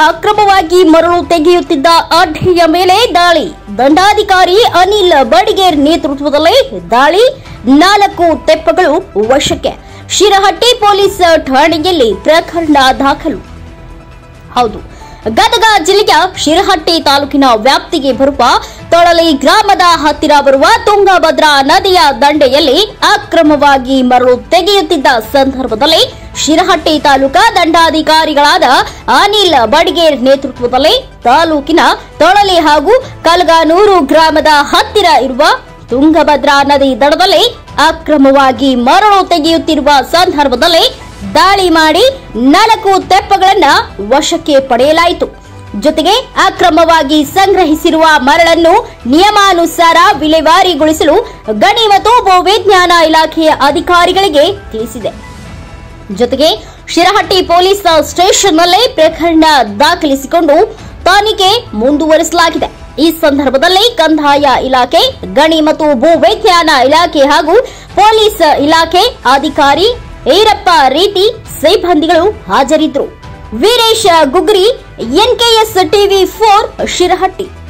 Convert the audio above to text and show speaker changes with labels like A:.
A: ಅಕ್ರಮವಾಗಿ ಮರಳು ತೆಗೆಯುತ್ತಿದ್ದ ಅಡ್ಡೆಯ ಮೇಲೆ ದಾಳಿ ದಂಡಾಧಿಕಾರಿ ಅನಿಲ್ ಬಡಿಗೇರ್ ನೇತೃತ್ವದಲ್ಲಿ ದಾಳಿ ನಾಲ್ಕು ತೆಪ್ಪಗಳು ವಶಕ್ಕೆ ಶಿರಹಟ್ಟಿ ಪೊಲೀಸ್ ಠಾಣೆಯಲ್ಲಿ ಪ್ರಕರಣ ದಾಖಲು ಹೌದು ಗದಗ ಜಿಲ್ಲೆಯ ಶಿರಹಟ್ಟಿ ತಾಲೂಕಿನ ವ್ಯಾಪ್ತಿಗೆ ಬರುವ ತೊಳಲಿ ಗ್ರಾಮದ ಹತ್ತಿರ ಬರುವ ತುಂಗಭದ್ರಾ ನದಿಯ ದಂಡೆಯಲ್ಲಿ ಅಕ್ರಮವಾಗಿ ಮರಳು ತೆಗೆಯುತ್ತಿದ್ದ ಸಂದರ್ಭದಲ್ಲಿ ಶಿರಹಟ್ಟಿ ತಾಲೂಕಾ ದಂಡಾಧಿಕಾರಿಗಳಾದ ಅನಿಲ್ ಬಡಿಗೇರ್ ನೇತೃತ್ವದಲ್ಲಿ ತಾಲೂಕಿನ ತೊಳಲಿ ಹಾಗೂ ಕಲ್ಗಾನೂರು ಗ್ರಾಮದ ಹತ್ತಿರ ಇರುವ ತುಂಗಭದ್ರಾ ನದಿ ದಡದಲ್ಲಿ ಅಕ್ರಮವಾಗಿ ಮರಳು ತೆಗೆಯುತ್ತಿರುವ ಸಂದರ್ಭದಲ್ಲಿ ದಾಳಿ ಮಾಡಿ ನಾಲ್ಕು ತೆಪ್ಪಗಳನ್ನ ವಶಕ್ಕೆ ಪಡೆಯಲಾಯಿತು ಜೊತೆಗೆ ಅಕ್ರಮವಾಗಿ ಸಂಗ್ರಹಿಸಿರುವ ಮರಳನ್ನು ನಿಯಮಾನುಸಾರ ವಿಲೇವಾರಿಗೊಳಿಸಲು ಗಣಿ ಮತ್ತು ಭೂವಿಜ್ಞಾನ ಇಲಾಖೆಯ ಅಧಿಕಾರಿಗಳಿಗೆ ತಿಳಿಸಿದೆ ಜೊತೆಗೆ ಶಿರಹಟ್ಟಿ ಪೊಲೀಸ್ ಸ್ಟೇಷನ್ನಲ್ಲೇ ಪ್ರಕರಣ ದಾಖಲಿಸಿಕೊಂಡು ತನಿಖೆ ಮುಂದುವರಿಸಲಾಗಿದೆ ಈ ಸಂದರ್ಭದಲ್ಲಿ ಕಂದಾಯ ಇಲಾಖೆ ಗಣಿ ಮತ್ತು ಭೂವಿಜ್ಞಾನ ಇಲಾಖೆ ಹಾಗೂ ಪೊಲೀಸ್ ಇಲಾಖೆ ಅಧಿಕಾರಿ ಈರಪ್ಪ ರೀತಿ ಸಿಬ್ಬಂದಿಗಳು ಹಾಜರಿದ್ದರು Veeresh Gugri NKS TV four Shirahatti